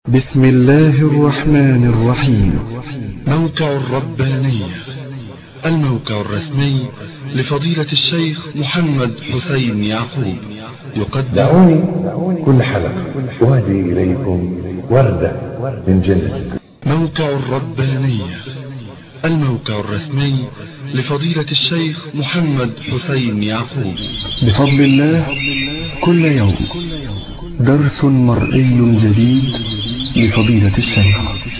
بسم الله الرحمن الرحيم موقع الربانية الموقع الرسمي لفضيلة الشيخ محمد حسين يعقوب يقدم دعوني كل حلقة أهدي إليكم وردة من جنة موقع الربانية الموقع الرسمي لفضيلة الشيخ محمد حسين يعقوب بفضل الله كل يوم درس مرئي جديد لفضيلة الشيخ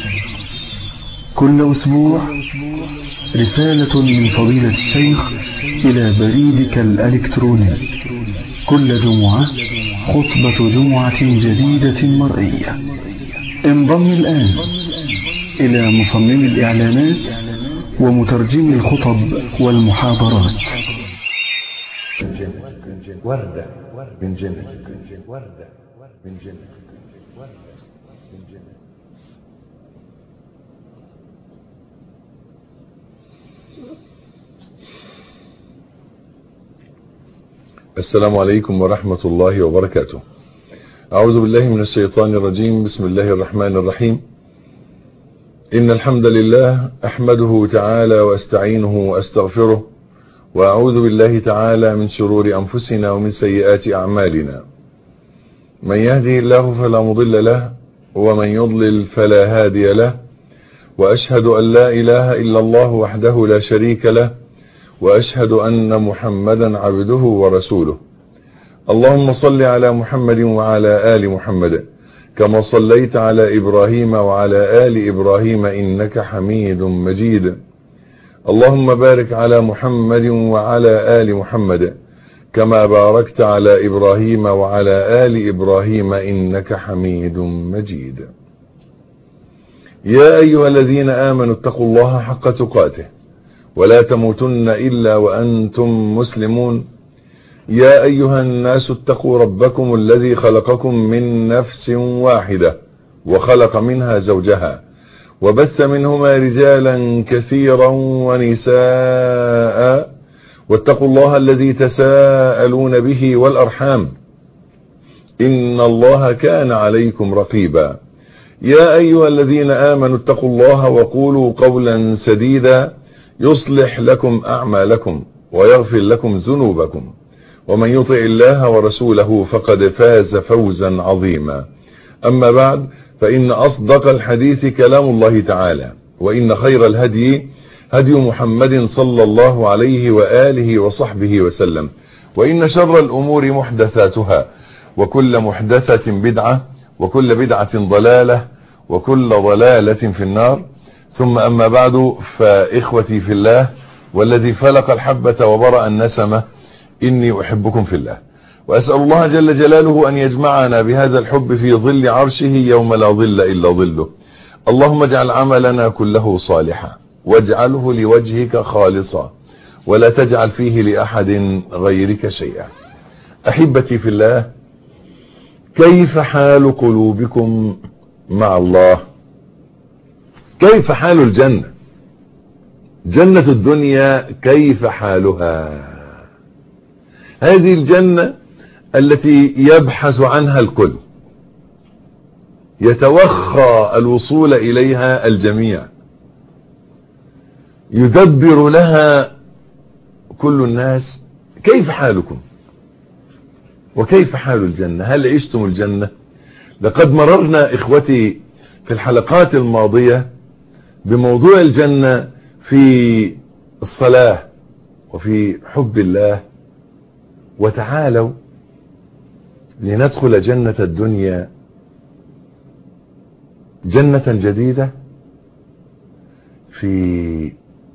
كل أسبوع رسالة من فضيلة الشيخ إلى بريدك الإلكتروني كل جمعة خطبة جمعة جديدة مرئية انضم الآن إلى مصمم الإعلانات ومترجم الخطب والمحاضرات من جنة وردة من جنة وردة من جنة وردة من جنة السلام عليكم ورحمة الله وبركاته أعوذ بالله من الشيطان الرجيم بسم الله الرحمن الرحيم إن الحمد لله أحمده تعالى وأستعينه وأستغفره وأعوذ بالله تعالى من شرور أنفسنا ومن سيئات أعمالنا من يهده الله فلا مضل له ومن يضلل فلا هادي له وأشهد أن لا إله إلا الله وحده لا شريك له وأشهد أن محمدا عبده ورسوله اللهم صل على محمد وعلى آل محمد كما صليت على إبراهيم وعلى آل إبراهيم إنك حميد مجيد اللهم بارك على محمد وعلى آل محمد كما باركت على إبراهيم وعلى آل إبراهيم إنك حميد مجيد يا أيها الذين آمنوا اتقوا الله حق تقاته ولا تموتن إلا وأنتم مسلمون يا أيها الناس اتقوا ربكم الذي خلقكم من نفس واحدة وخلق منها زوجها وبث منهما رجالا كثيرا ونساء واتقوا الله الذي تساءلون به والأرحام إن الله كان عليكم رقيبا يا أيها الذين آمنوا اتقوا الله وقولوا قولا سديدا يصلح لكم أعمالكم ويغفر لكم ذنوبكم ومن يطع الله ورسوله فقد فاز فوزا عظيما أما بعد فإن أصدق الحديث كلام الله تعالى وإن خير الهدي هدي محمد صلى الله عليه وآله وصحبه وسلم وإن شر الأمور محدثاتها وكل محدثة بدعة وكل بدعة ضلالة وكل ضلالة في النار ثم أما بعد فإخوتي في الله والذي فلق الحبة وبرأ النسمة إني أحبكم في الله وأسأل الله جل جلاله أن يجمعنا بهذا الحب في ظل عرشه يوم لا ظل إلا ظله اللهم اجعل عملنا كله صالحا واجعله لوجهك خالصا ولا تجعل فيه لأحد غيرك شيئا أحبتي في الله كيف حال قلوبكم مع الله كيف حال الجنة جنة الدنيا كيف حالها هذه الجنة التي يبحث عنها الكل يتوخى الوصول إليها الجميع يدبر لها كل الناس كيف حالكم وكيف حال الجنة هل عشتم الجنة لقد مررنا إخوتي في الحلقات الماضية بموضوع الجنة في الصلاة وفي حب الله وتعالوا لندخل جنة الدنيا جنة جديدة في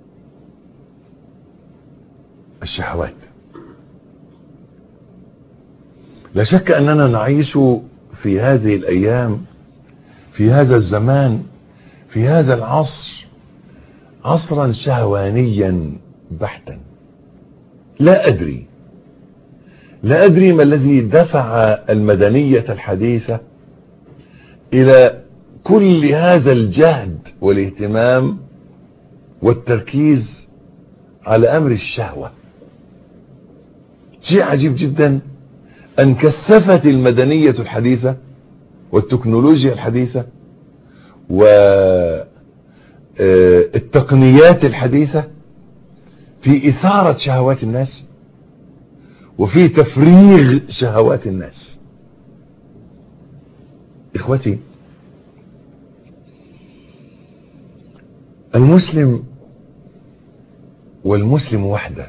الشهوات لا شك أننا نعيش في هذه الأيام في هذا الزمان في هذا العصر عصرا شهوانيا بحتا لا أدري لا أدري ما الذي دفع المدنية الحديثة إلى كل هذا الجهد والاهتمام والتركيز على أمر الشهوة شيء عجيب جدا أن كثفت المدنية الحديثة والتكنولوجيا الحديثة والتقنيات الحديثة في إثارة شهوات الناس وفي تفريغ شهوات الناس إخوتي المسلم والمسلم وحده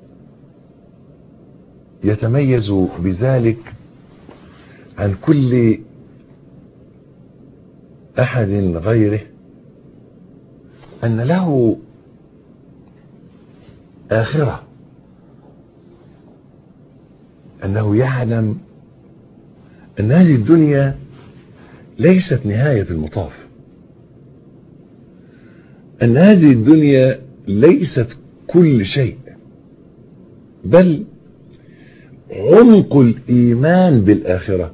يتميز بذلك عن كل احد غيره ان له اخره انه يعلم ان هذه الدنيا ليست نهايه المطاف ان هذه الدنيا ليست كل شيء بل عمق الايمان بالاخره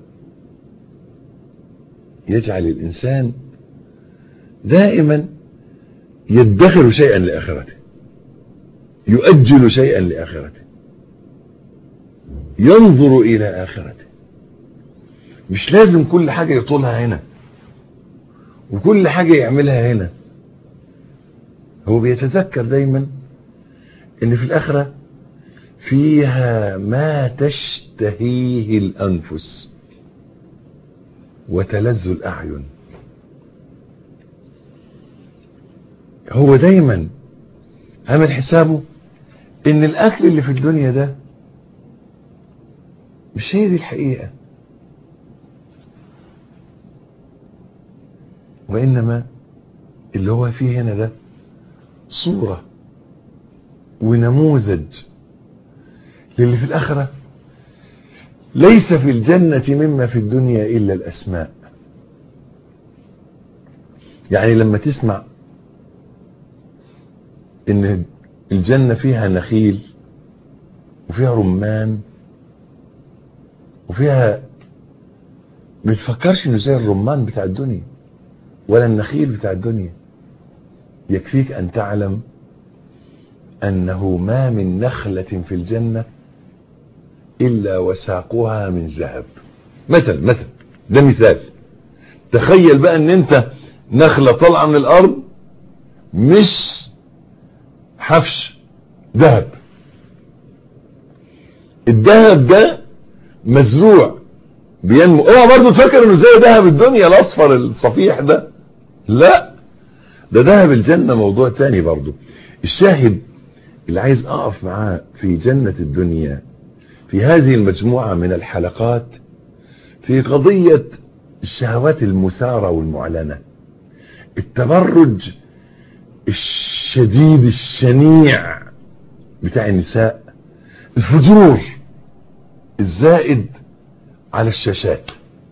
يجعل الانسان دائما يدخر شيئا لاخرته يؤجل شيئا لاخرته ينظر الى اخرته مش لازم كل حاجه يطولها هنا وكل حاجه يعملها هنا هو بيتذكر دايما ان في الاخره فيها ما تشتهيه الانفس وتلذ الاعين هو دايما عامل حسابه ان الاكل اللي في الدنيا ده مش هي دي الحقيقه وانما اللي هو فيه هنا ده صوره ونموذج للي في الآخرة ليس في الجنة مما في الدنيا إلا الأسماء يعني لما تسمع إن الجنة فيها نخيل وفيها رمان وفيها ما تفكرش انه زي الرمان بتاع الدنيا ولا النخيل بتاع الدنيا يكفيك ان تعلم انه ما من نخلة في الجنة الا وساقها من ذهب مثل مثل ده مثال تخيل بقى ان انت نخلة طالعة من الارض مش حفش ذهب الذهب ده مزروع بينمو اوعى برضه تفكر انه زي ذهب الدنيا الاصفر الصفيح ده لا ده ذهب الجنة موضوع تاني برضه الشاهد اللي عايز اقف معاه في جنة الدنيا في هذه المجموعة من الحلقات في قضية الشهوات المثارة والمعلنة التبرج الشديد الشنيع بتاع النساء الفجور الزائد على الشاشات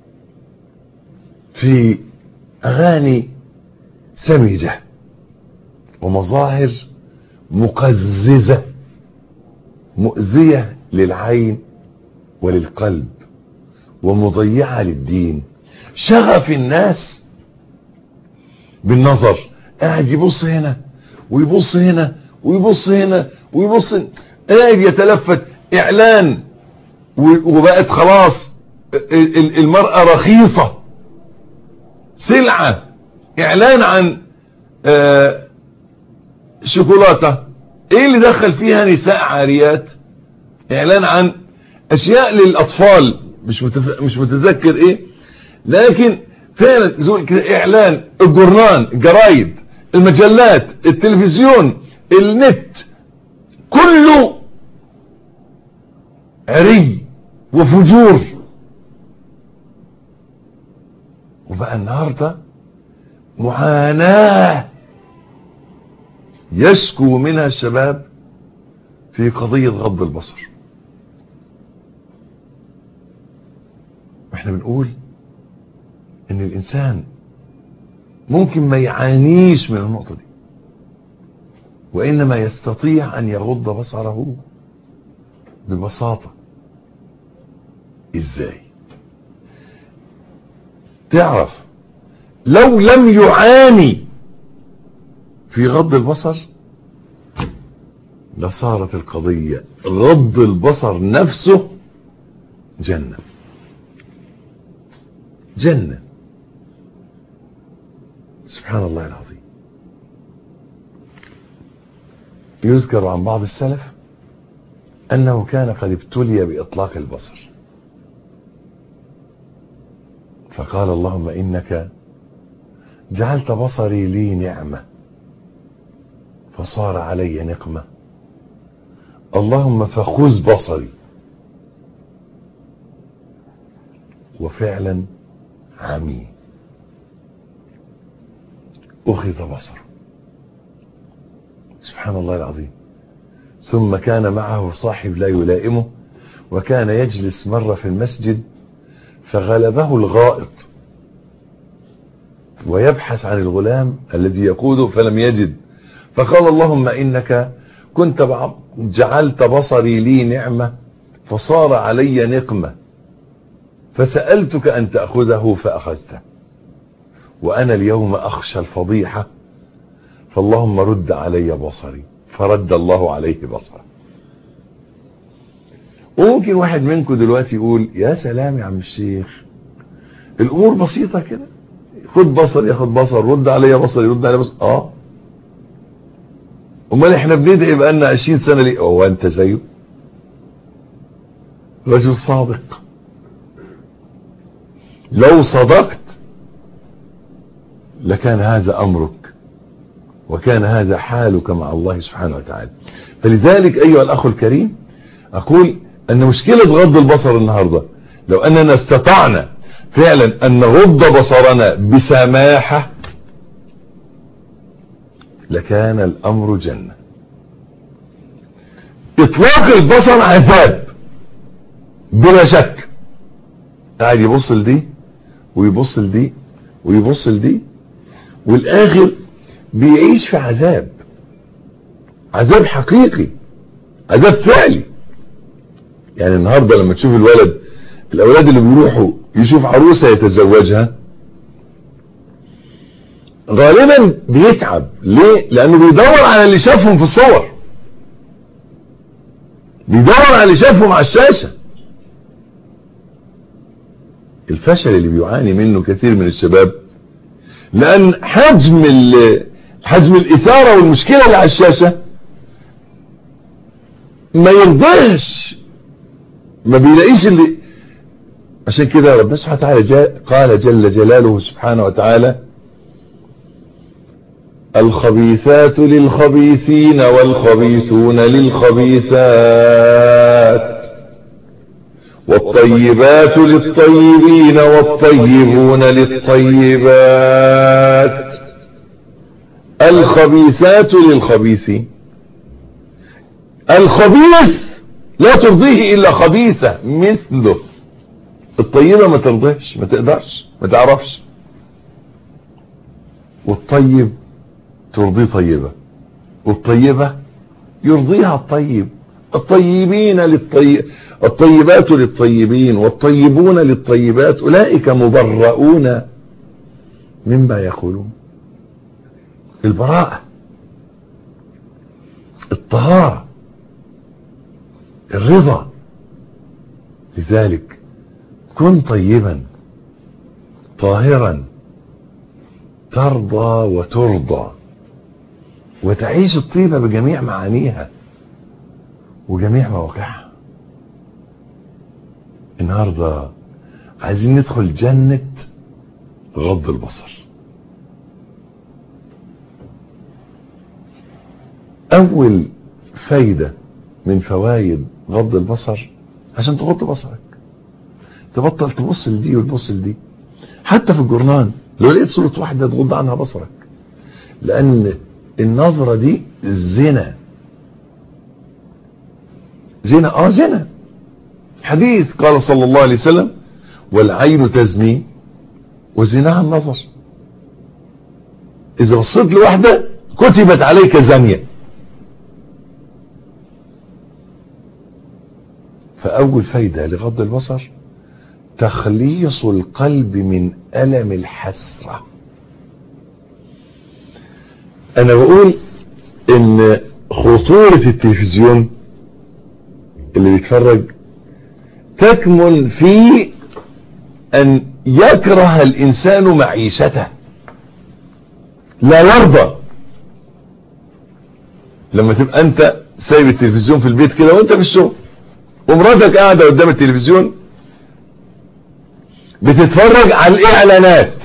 في اغاني سمجة ومظاهر مقززة مؤذية للعين وللقلب ومضيعة للدين شغف الناس بالنظر قاعد يبص هنا ويبص هنا ويبص هنا ويبص قاعد يتلفت اعلان وبقت خلاص المرأة رخيصة سلعة اعلان عن شوكولاتة ايه اللي دخل فيها نساء عاريات اعلان عن اشياء للاطفال مش متف... مش متذكر ايه لكن فعلا زول كده اعلان الجورنان الجرايد المجلات التلفزيون النت كله عري وفجور وبقى النهارده معاناه يشكو منها الشباب في قضيه غض البصر واحنا بنقول ان الانسان ممكن ما يعانيش من النقطه دي وانما يستطيع ان يغض بصره ببساطه ازاي تعرف لو لم يعاني في غض البصر لصارت القضية غض البصر نفسه جنة جنة سبحان الله العظيم يذكر عن بعض السلف أنه كان قد ابتلي بإطلاق البصر فقال اللهم إنك جعلت بصري لي نعمة فصار علي نقمة اللهم فخذ بصري وفعلا عمي أخذ بصره سبحان الله العظيم ثم كان معه صاحب لا يلائمه وكان يجلس مرة في المسجد فغلبه الغائط ويبحث عن الغلام الذي يقوده فلم يجد فقال اللهم إنك كنت جعلت بصري لي نعمة فصار علي نقمة فسألتك أن تأخذه فأخذته وأنا اليوم أخشى الفضيحة فاللهم رد علي بصري فرد الله عليه بصره وممكن واحد منكم دلوقتي يقول يا سلام يا عم الشيخ الامور بسيطة كده خد بصر ياخد بصر رد علي بصر يرد علي بصر اه امال احنا بندعي بقالنا 20 سنة ليه هو انت زيه رجل صادق لو صدقت لكان هذا امرك وكان هذا حالك مع الله سبحانه وتعالى فلذلك ايها الاخ الكريم اقول ان مشكلة غض البصر النهاردة لو اننا استطعنا فعلا ان نغض بصرنا بسماحة لكان الامر جنة اطلاق البصر عذاب بلا شك قاعد يبص لدي ويبص لدي ويبص لدي والاخر بيعيش في عذاب عذاب حقيقي عذاب فعلي يعني النهاردة لما تشوف الولد الاولاد اللي بيروحوا يشوف عروسة يتزوجها غالبا بيتعب ليه لانه بيدور على اللي شافهم في الصور بيدور على اللي شافهم على الشاشة الفشل اللي بيعاني منه كثير من الشباب لان حجم حجم الاثارة والمشكلة اللي على الشاشة ما يرضيش ما بيلاقيش اللي عشان كده ربنا سبحانه وتعالى جاء قال جل جلاله سبحانه وتعالى الخبيثات للخبيثين والخبيثون للخبيثات والطيبات للطيبين والطيبون للطيبات الخبيثات للخبيثين الخبيث لا ترضيه الا خبيثة مثله الطيبة ما ترضيش ما تقدرش ما تعرفش والطيب ترضيه طيبة والطيبة يرضيها الطيب الطيبين للطيب الطيبات للطيبين والطيبون للطيبات أولئك مبرؤون مما يقولون البراءة الطهارة الرضا لذلك كن طيبا طاهرا ترضى وترضى وتعيش الطيبة بجميع معانيها وجميع مواقعها النهاردة عايزين ندخل جنة غض البصر اول فايدة من فوائد غض البصر عشان تغض بصرك تبطل تبص لدي وتبص لدي حتى في الجورنان لو لقيت صورة واحدة تغض عنها بصرك لان النظرة دي زنا زنا اه زنا حديث قال صلى الله عليه وسلم والعين تزني وزناها النظر اذا بصيت لواحدة كتبت عليك زانية فاول فايدة لغض البصر تخليص القلب من ألم الحسرة انا بقول ان خطورة التلفزيون اللي بيتفرج تكمن في ان يكره الانسان معيشته لا يرضى لما تبقى انت سايب التلفزيون في البيت كده وانت في الشغل ومراتك قاعدة قدام التلفزيون بتتفرج على الاعلانات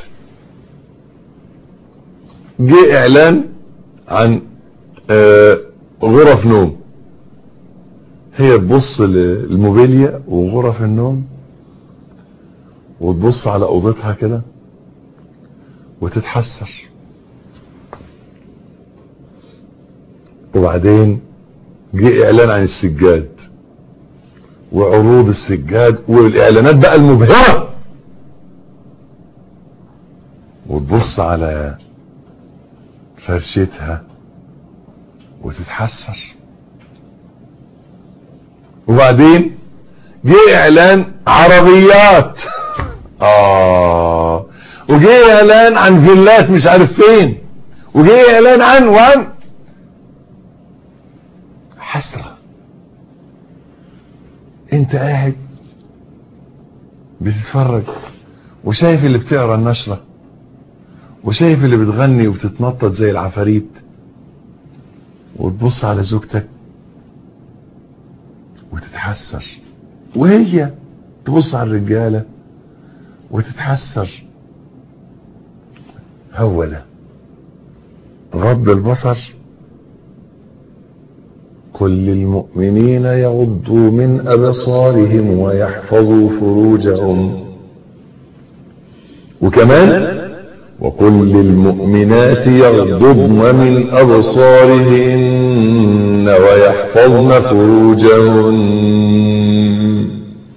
جه اعلان عن آه غرف نوم هي تبص للموبيليا وغرف النوم وتبص على اوضتها كده وتتحسر وبعدين جه اعلان عن السجاد وعروض السجاد والاعلانات بقى المبهرة وتبص على فرشتها وتتحسر وبعدين جه اعلان عربيات اه وجه اعلان عن فيلات مش عارف فين وجه اعلان عن وعن حسرة انت قاعد بتتفرج وشايف اللي بتقرا النشرة وشايف اللي بتغني وبتتنطط زي العفاريت وتبص على زوجتك وتتحسر وهي تبص على الرجالة وتتحسر هو ده غض البصر كل المؤمنين يغضوا من أبصارهم ويحفظوا فروجهم وكمان وكل المؤمنات يغضضن من أبصارهن ويحفظن فروجهن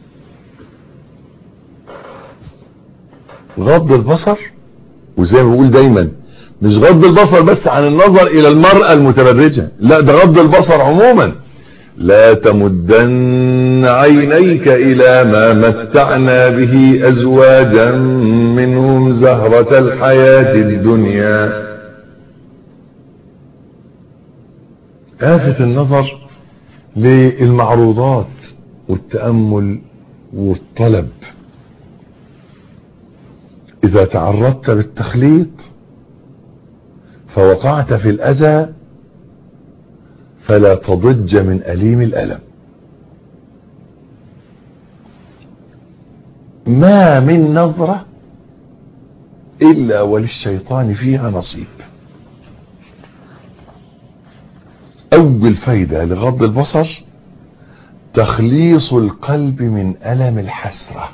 غض البصر وزي ما بقول دايما مش غض البصر بس عن النظر الى المرأة المتبرجة لا ده غض البصر عموما لا تمدن عينيك الى ما متعنا به ازواجا منهم زهرة الحياة الدنيا آفة النظر للمعروضات والتأمل والطلب إذا تعرضت بالتخليط فوقعت في الأذى فلا تضج من أليم الألم ما من نظرة إلا وللشيطان فيها نصيب أول فايدة لغض البصر تخليص القلب من ألم الحسرة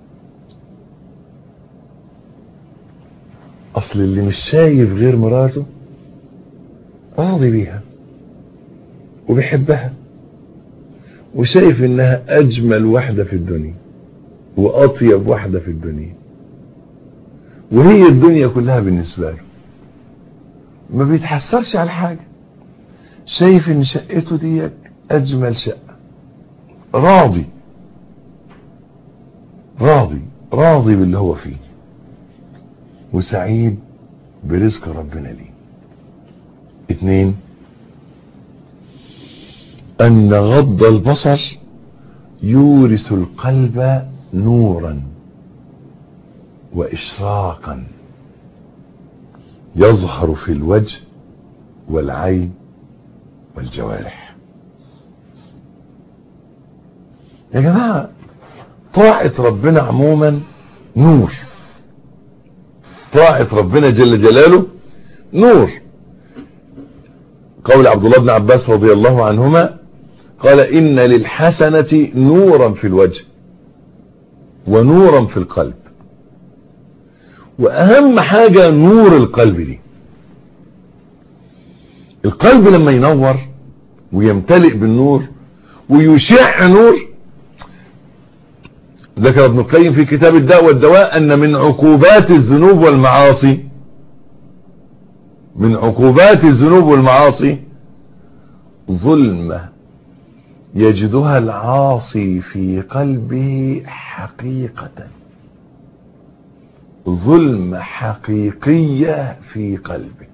أصل اللي مش شايف غير مراته راضي بيها وبيحبها وشايف انها اجمل واحدة في الدنيا واطيب واحدة في الدنيا وهي الدنيا كلها بالنسبة له ما بيتحسرش على حاجة شايف ان شقته دي اجمل شقة راضي راضي راضي باللي هو فيه وسعيد برزق ربنا ليه اتنين ان غض البصر يورث القلب نورا واشراقا يظهر في الوجه والعين والجوارح يا جماعة طاعة ربنا عموما نور طاعة ربنا جل جلاله نور قول عبد الله بن عباس رضي الله عنهما قال إن للحسنة نورا في الوجه ونورا في القلب وأهم حاجة نور القلب دي القلب لما ينور ويمتلئ بالنور ويشع نور ذكر ابن القيم في كتاب الداء والدواء أن من عقوبات الذنوب والمعاصي من عقوبات الذنوب والمعاصي ظلمة يجدها العاصي في قلبه حقيقة ظلمة حقيقية في قلبه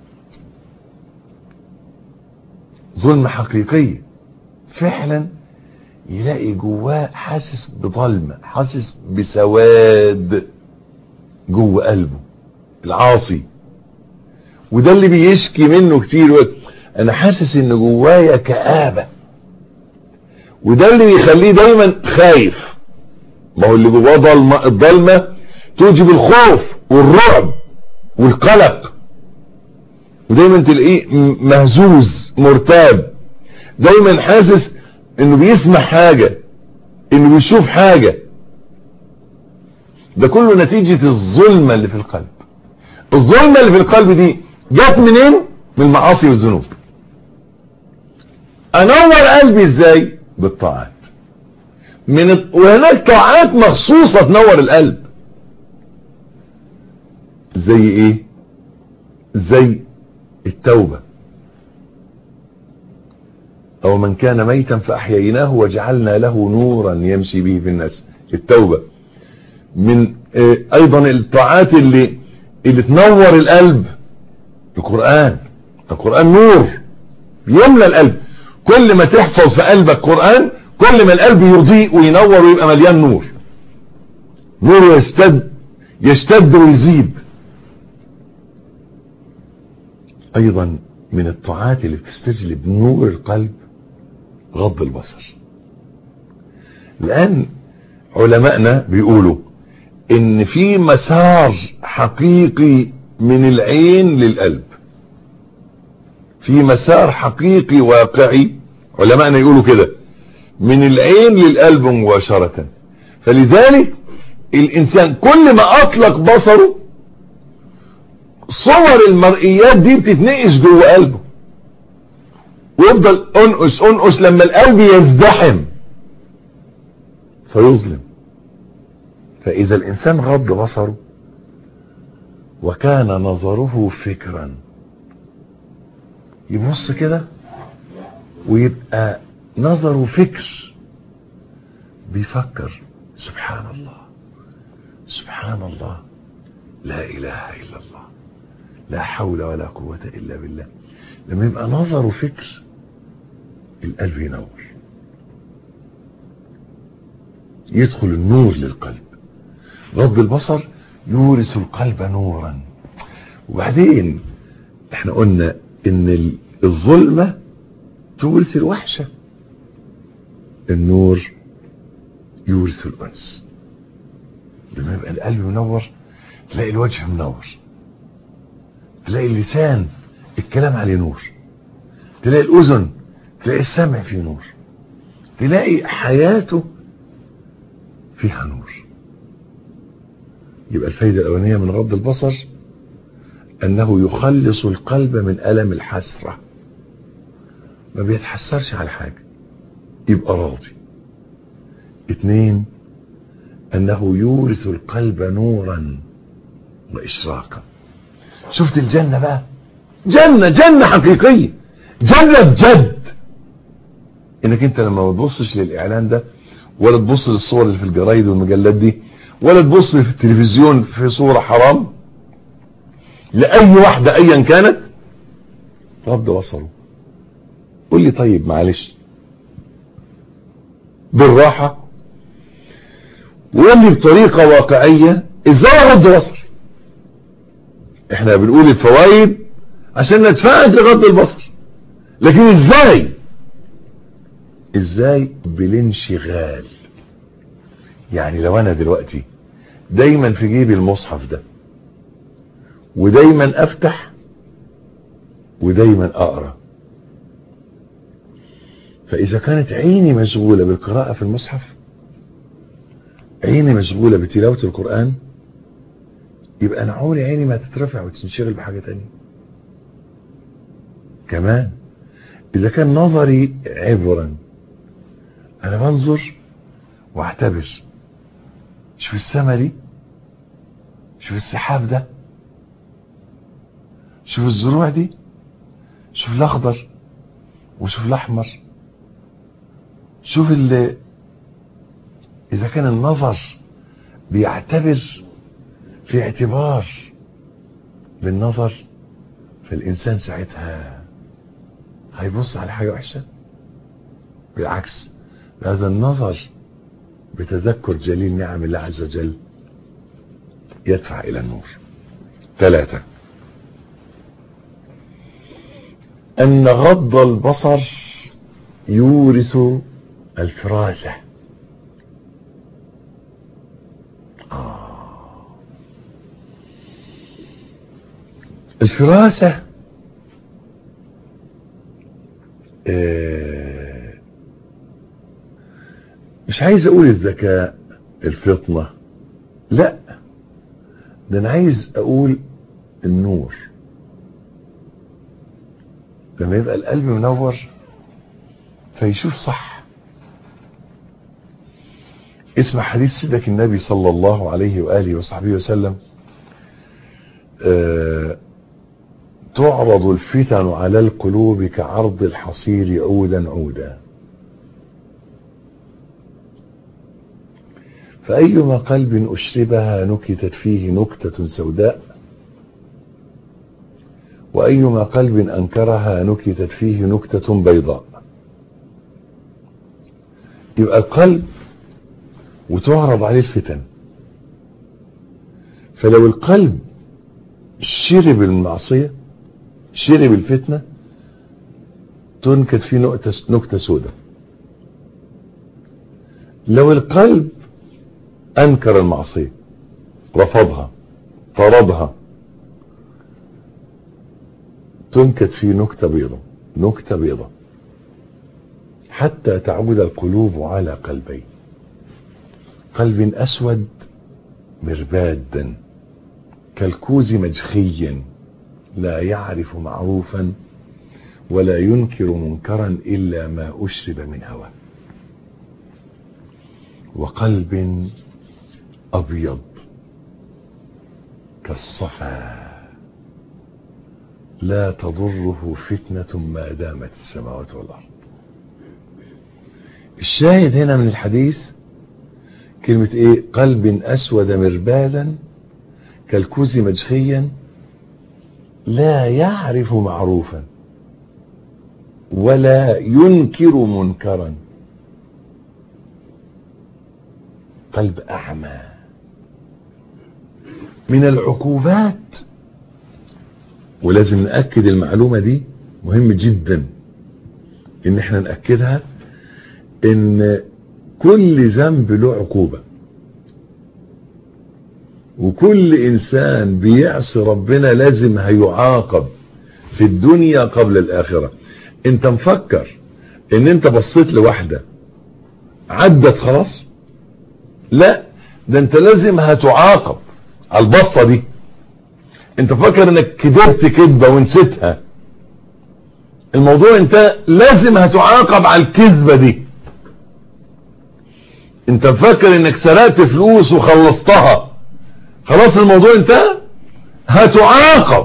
ظلمة حقيقية فعلا يلاقي جواه حاسس بظلمة حاسس بسواد جوه قلبه العاصي وده اللي بيشكي منه كتير يقول انا حاسس ان جوايا كآبة وده اللي بيخليه دايما خايف ما هو اللي جواه ضلمة الضلمة توجب الخوف والرعب والقلق ودايما تلاقيه مهزوز مرتاب دايما حاسس انه بيسمع حاجة انه بيشوف حاجة ده كله نتيجة الظلمة اللي في القلب الظلمة اللي في القلب دي جت منين من المعاصي والذنوب انور قلبي ازاي بالطاعات من وهناك طاعات مخصوصة تنور القلب زي ايه زي التوبة او من كان ميتا فاحييناه وجعلنا له نورا يمشي به في الناس التوبة من ايضا الطاعات اللي اللي تنور القلب القرآن القرآن نور يملى القلب كل ما تحفظ في قلبك قرآن كل ما القلب يضيء وينور ويبقى مليان نور نور يستد يشتد ويزيد ايضا من الطاعات اللي بتستجلب نور القلب غض البصر لان علمائنا بيقولوا ان في مسار حقيقي من العين للقلب في مسار حقيقي واقعي علمائنا يقولوا كده من العين للقلب مباشرة فلذلك الانسان كل ما اطلق بصره صور المرئيات دي بتتنقش جوه قلبه ويفضل انقش انقش لما القلب يزدحم فيظلم فاذا الانسان غض بصره وكان نظره فكرا يبص كده ويبقى نظره فكر بيفكر سبحان الله سبحان الله لا اله الا الله لا حول ولا قوة الا بالله لما يبقى نظره فكر القلب ينور يدخل النور للقلب غض البصر يورث القلب نورا وبعدين احنا قلنا ان الظلمة تورث الوحشة النور يورث الأنس لما يبقى القلب منور تلاقي الوجه منور تلاقي اللسان الكلام عليه نور تلاقي الأذن تلاقي السمع فيه نور تلاقي حياته فيها نور يبقى الفايدة الأولانية من غض البصر أنه يخلص القلب من ألم الحسرة ما بيتحسرش على حاجة يبقى راضي اتنين أنه يورث القلب نورا وإشراقا شفت الجنة بقى جنة جنة حقيقية جنة بجد انك انت لما ما تبصش للاعلان ده ولا تبص للصور اللي في الجرايد والمجلات دي ولا تبص في التلفزيون في صورة حرام لأي واحدة أيا كانت غض بصره قول لي طيب معلش بالراحة وقول لي بطريقة واقعية ازاي اغض بصري احنا بنقول الفوائد عشان ندفعك لغض البصر لكن ازاي ازاي بالانشغال يعني لو انا دلوقتي دايما في جيبي المصحف ده ودايما افتح ودايما اقرا فاذا كانت عيني مشغولة بالقراءة في المصحف عيني مشغولة بتلاوة القرآن يبقى انا عمري عيني ما تترفع وتنشغل بحاجة تانية كمان اذا كان نظري عبرا انا بنظر واعتبر شوف السما دي شوف السحاب ده شوف الزروع دي شوف الاخضر وشوف الاحمر شوف اللي اذا كان النظر بيعتبر في اعتبار بالنظر فالانسان ساعتها هيبص على حاجة وحشة بالعكس هذا النظر بتذكر جليل نعم الله عز وجل يدفع الى النور ثلاثة ان غض البصر يورث الفراسة آه. الفراسة آه. مش عايز اقول الذكاء الفطنة لا ده انا عايز اقول النور لما يبقى القلب منور فيشوف صح اسمع حديث سيدك النبي صلى الله عليه وآله وصحبه وسلم آه تعرض الفتن على القلوب كعرض الحصير عودا عودا فأيما قلب أشربها نكتت فيه نكتة سوداء وأيما قلب أنكرها نكتت فيه نكتة بيضاء يبقى القلب وتعرض عليه الفتن فلو القلب شرب المعصية شرب الفتنة تنكت فيه نكتة, نكتة سوداء لو القلب أنكر المعصية رفضها طردها تنكت فيه نكتة بيضة نكتة بيضة حتى تعود القلوب على قلبين قلب أسود مربادا كالكوز مجخيا لا يعرف معروفا ولا ينكر منكرا إلا ما أشرب من هوى وقلب أبيض كالصفا لا تضره فتنة ما دامت السماوات والأرض الشاهد هنا من الحديث كلمة ايه قلب اسود مربادا كالكوز مجخيا لا يعرف معروفا ولا ينكر منكرا قلب اعمى من العقوبات ولازم نأكد المعلومة دي مهم جدا ان احنا نأكدها ان كل ذنب له عقوبة وكل انسان بيعصي ربنا لازم هيعاقب في الدنيا قبل الاخرة انت مفكر ان انت بصيت لواحدة عدت خلاص لا ده انت لازم هتعاقب على البصة دي انت فاكر انك كدبت كدبة ونسيتها الموضوع انت لازم هتعاقب على الكذبة دي انت فاكر انك سرقت فلوس وخلصتها خلاص الموضوع انتهى هتعاقب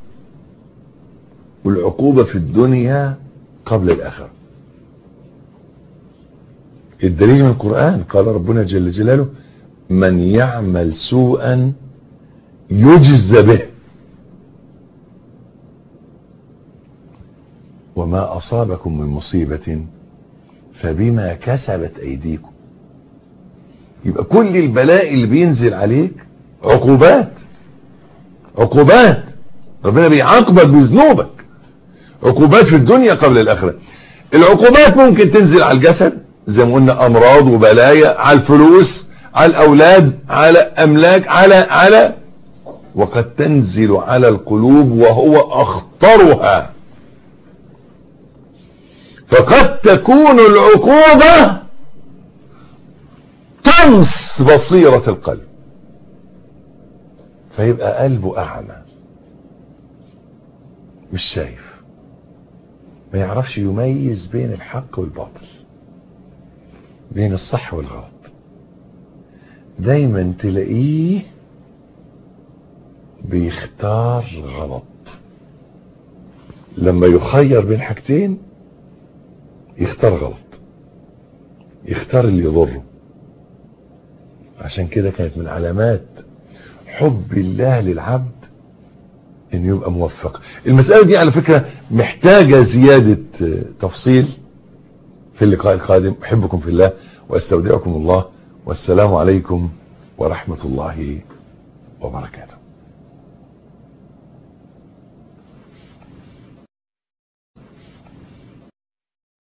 والعقوبة في الدنيا قبل الآخرة الدليل من القرآن قال ربنا جل جلاله من يعمل سوءا يجز به وما أصابكم من مصيبة فبما كسبت أيديكم يبقى كل البلاء اللي بينزل عليك عقوبات عقوبات ربنا بيعاقبك بذنوبك عقوبات في الدنيا قبل الآخرة العقوبات ممكن تنزل على الجسد زي ما قلنا أمراض وبلايا على الفلوس على الأولاد على أملاك على على وقد تنزل على القلوب وهو أخطرها فقد تكون العقوبة تمس بصيرة القلب فيبقى قلبه أعمى مش شايف ما يعرفش يميز بين الحق والباطل بين الصح والغلط دايما تلاقيه بيختار غلط لما يخير بين حاجتين يختار غلط يختار اللي يضره عشان كده كانت من علامات حب الله للعبد انه يبقى موفق المسألة دي على فكرة محتاجة زيادة تفصيل في اللقاء القادم احبكم في الله واستودعكم الله والسلام عليكم ورحمة الله وبركاته